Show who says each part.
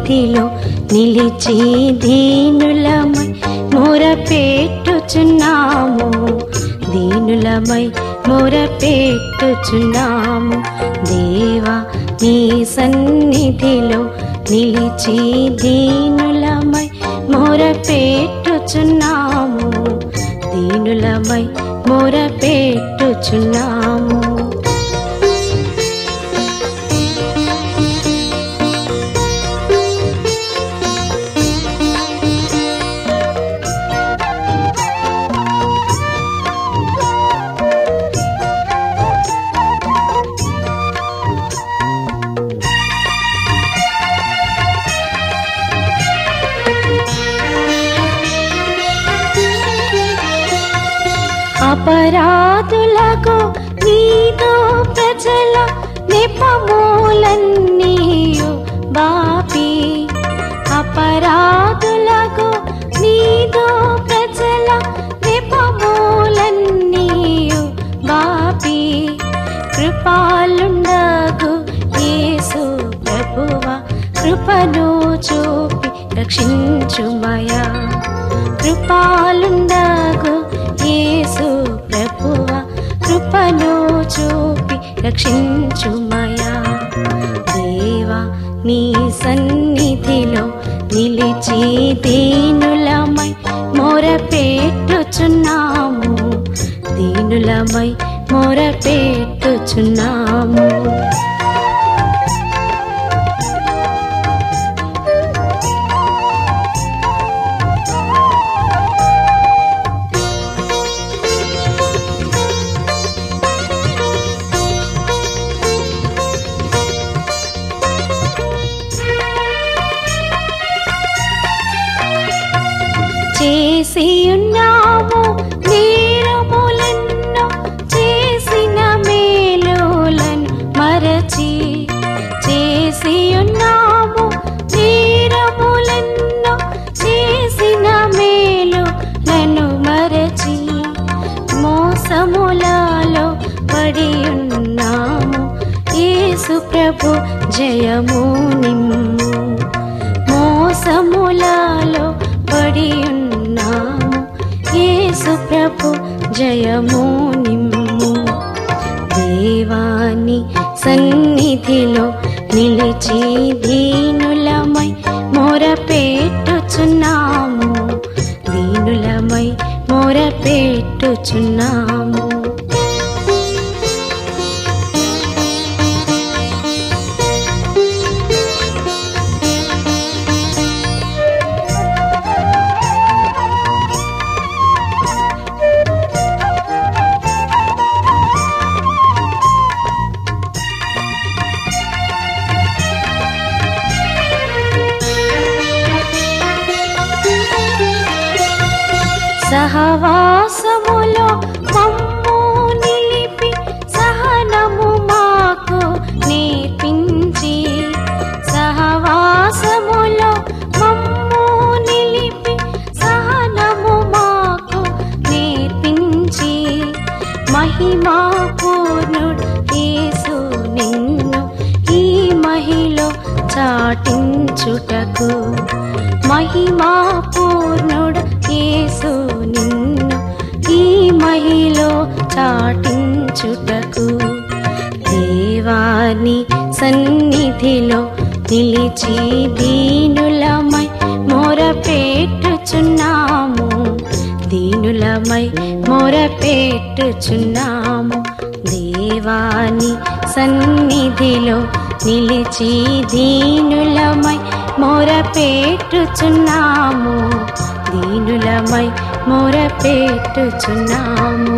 Speaker 1: సన్నిధిలో నిలిచి దీనులమై మొరపెట్టుచున్నాము దీనులమై మొరపెట్టుచున్నాము దేవా నీ సన్నిధిలో నిలిచి దీనులమై మొరపెట్టుచున్నాము దీనులమై మొరపెట్టుచున్నాము అపరాధులకు నీతో ప్రజల నిపమూలన్నీయు బాపి అపరాధులకు నీతో ప్రజల నిపమూలన్నీయు బాపి కృపాలుండగు యేసు ప్రభువ కృపను చూపి రక్షించుమయా కృపాలుండగు యేసు ప్రభువ కృపను చూపి రక్షించుమయా దేవా నీ సన్నిధిలో నిలిచి దీనులమై మొరపెట్టుచున్నాము దీనులమై మొరపెట్టుచున్నాము చేసి ఉన్నాము నేరములెన్నో చేసిన మేలులను మరచి చేసి ఉన్నాము నేరములెన్నో చేసిన మేలులను మరచి మోసములలో పడి ఉన్నాము యేసు ప్రభు జయము నిమ్ము మోసములలో పడి ఉన్నాము యేసు ప్రభు జయము నిమ్ము దేవాని సన్నిధిలో నిలిచి దీనులమై మొరపెట్టుచున్నాము దీనులమై మొరపెట్టుచున్నాము సహవాసములో మమ్ము నిలిపి సహనము మాకు నేర్పించి సహవాసములో మమ్ము నిలిపి సహనము మాకు నేర్పించి మహిమా పూర్ణుడు యేసు నిన్ను ఈ మహిలో చాటించుటకు మహిమా పూర్ణుడు యేసు నిన్ను ఈ మహిలో చాటించుటకు దేవాని సన్నిధిలో నిలిచి దీనులమై మొరపెట్టుచున్నాము దీనులమై మొరపెట్టుచున్నాము దేవాని సన్నిధిలో నిలిచి దీనులమై మొరపెట్టుచున్నాము దీనులమై మొరపెట్టుచున్నాము